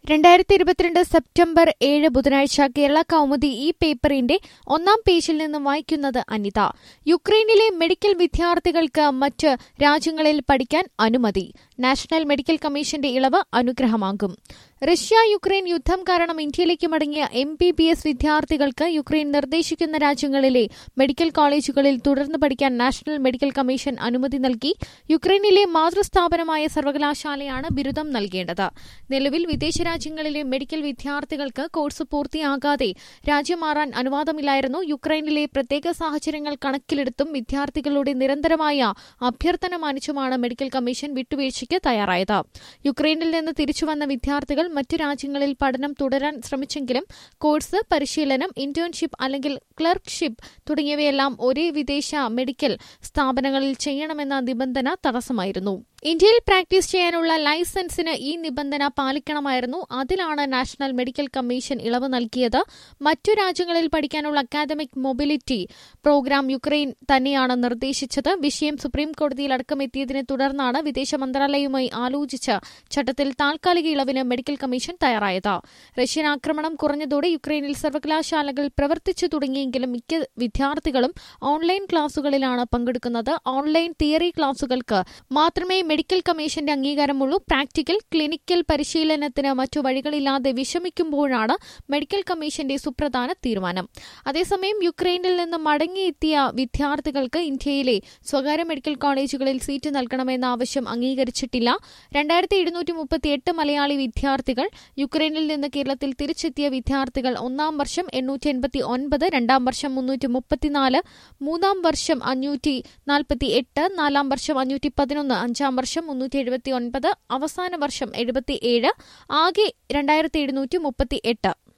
രണ്ടായിരത്തി ഇരുപത്തിരണ്ട് സെപ്റ്റംബർ ഏഴ് ബുധനാഴ്ച കേരള കൗമുദി ഈ പേപ്പറിന്റെ ഒന്നാം പേജിൽ നിന്നും വായിക്കുന്നത് അനിത യുക്രൈനിലെ മെഡിക്കൽ വിദ്യാർത്ഥികൾക്ക് മറ്റ് രാജ്യങ്ങളിൽ പഠിക്കാൻ അനുമതി നാഷണൽ മെഡിക്കൽ കമ്മീഷന്റെ ഇളവ് അനുഗ്രഹമാകും റഷ്യ യുക്രൈൻ യുദ്ധം കാരണം ഇന്ത്യയിലേക്ക് മടങ്ങിയ എം ബി ബി എസ് വിദ്യാർത്ഥികൾക്ക് യുക്രൈൻ നിർദ്ദേശിക്കുന്ന രാജ്യങ്ങളിലെ മെഡിക്കൽ കോളേജുകളിൽ തുടർന്ന് പഠിക്കാൻ നാഷണൽ മെഡിക്കൽ കമ്മീഷൻ അനുമതി നൽകി യുക്രൈനിലെ മാതൃസ്ഥാപനമായ സർവകലാശാലയാണ് ബിരുദം നൽകേണ്ടത് നിലവിൽ വിദേശ രാജ്യങ്ങളിലെ മെഡിക്കൽ വിദ്യാർത്ഥികൾക്ക് കോഴ്സ് പൂർത്തിയാകാതെ രാജ്യം മാറാൻ അനുവാദമില്ലായിരുന്നു യുക്രൈനിലെ പ്രത്യേക സാഹചര്യങ്ങൾ കണക്കിലെടുത്തും വിദ്യാർത്ഥികളുടെ നിരന്തരമായ അഭ്യർത്ഥന മാനിച്ചുമാണ് മെഡിക്കൽ കമ്മീഷൻ വിട്ടുവീഴ്ചയ്ക്ക് തയ്യാറായത് യുക്രൈനിൽ നിന്ന് തിരിച്ചുവന്ന വിദ്യാർത്ഥികൾ മറ്റു രാജ്യങ്ങളിൽ പഠനം തുടരാൻ ശ്രമിച്ചെങ്കിലും കോഴ്സ് പരിശീലനം ഇന്റേൺഷിപ്പ് അല്ലെങ്കിൽ ക്ലർക്ക്ഷിപ്പ് തുടങ്ങിയവയെല്ലാം ഒരേ വിദേശ മെഡിക്കൽ സ്ഥാപനങ്ങളിൽ ചെയ്യണമെന്ന നിബന്ധന തടസ്സമായിരുന്നു ഇന്ത്യയിൽ പ്രാക്ടീസ് ചെയ്യാനുള്ള ലൈസൻസിന് ഈ നിബന്ധന പാലിക്കണമായിരുന്നു അതിലാണ് നാഷണൽ മെഡിക്കൽ കമ്മീഷൻ ഇളവ് നൽകിയത് മറ്റു രാജ്യങ്ങളിൽ പഠിക്കാനുള്ള അക്കാദമിക് മൊബിലിറ്റി പ്രോഗ്രാം യുക്രൈൻ തന്നെയാണ് നിർദ്ദേശിച്ചത് വിഷയം സുപ്രീം കോടതിയിൽ അടക്കമെത്തിയതിനെ തുടർന്നാണ് വിദേശ മന്ത്രാലയവുമായി ആലോചിച്ച് ചട്ടത്തിൽ താൽക്കാലിക ഇളവിന് മെഡിക്കൽ കമ്മീഷൻ തയ്യാറായത് റഷ്യൻ ആക്രമണം കുറഞ്ഞതോടെ യുക്രൈനിൽ സർവകലാശാലകൾ പ്രവർത്തിച്ചു തുടങ്ങിയെങ്കിലും മിക്ക വിദ്യാർത്ഥികളും ഓൺലൈൻ ക്ലാസുകളിലാണ് പങ്കെടുക്കുന്നത് ഓൺലൈൻ തിയറി ക്ലാസുകൾക്ക് മാത്രമേ മെഡിക്കൽ കമ്മീഷന്റെ അംഗീകാരമുള്ളൂ പ്രാക്ടിക്കൽ ക്ലിനിക്കൽ പരിശീലനത്തിന് മറ്റു വഴികളില്ലാതെ വിഷമിക്കുമ്പോഴാണ് മെഡിക്കൽ കമ്മീഷന്റെ സുപ്രധാന തീരുമാനം അതേസമയം യുക്രൈനിൽ നിന്ന് മടങ്ങിയെത്തിയ വിദ്യാർത്ഥികൾക്ക് ഇന്ത്യയിലെ സ്വകാര്യ മെഡിക്കൽ കോളേജുകളിൽ സീറ്റ് നൽകണമെന്ന ആവശ്യം അംഗീകരിച്ചിട്ടില്ല രണ്ടായിരത്തി എഴുന്നൂറ്റി മുപ്പത്തിയെട്ട് മലയാളി വിദ്യാർത്ഥികൾ യുക്രൈനിൽ നിന്ന് കേരളത്തിൽ തിരിച്ചെത്തിയ വിദ്യാർത്ഥികൾ ഒന്നാം വർഷം എണ്ണൂറ്റി എൺപത്തി ഒൻപത് രണ്ടാം വർഷം മുന്നൂറ്റി മുപ്പത്തിനാല് മൂന്നാം വർഷം അഞ്ഞൂറ്റി നാൽപ്പത്തി എട്ട് നാലാം വർഷം അഞ്ഞൂറ്റി പതിനൊന്ന് അഞ്ചാം വർഷം മുന്നൂറ്റി എഴുപത്തി ഒൻപത് അവസാന വർഷം എഴുപത്തിയേഴ് ആകെ രണ്ടായിരത്തി എഴുന്നൂറ്റി മുപ്പത്തി എട്ട്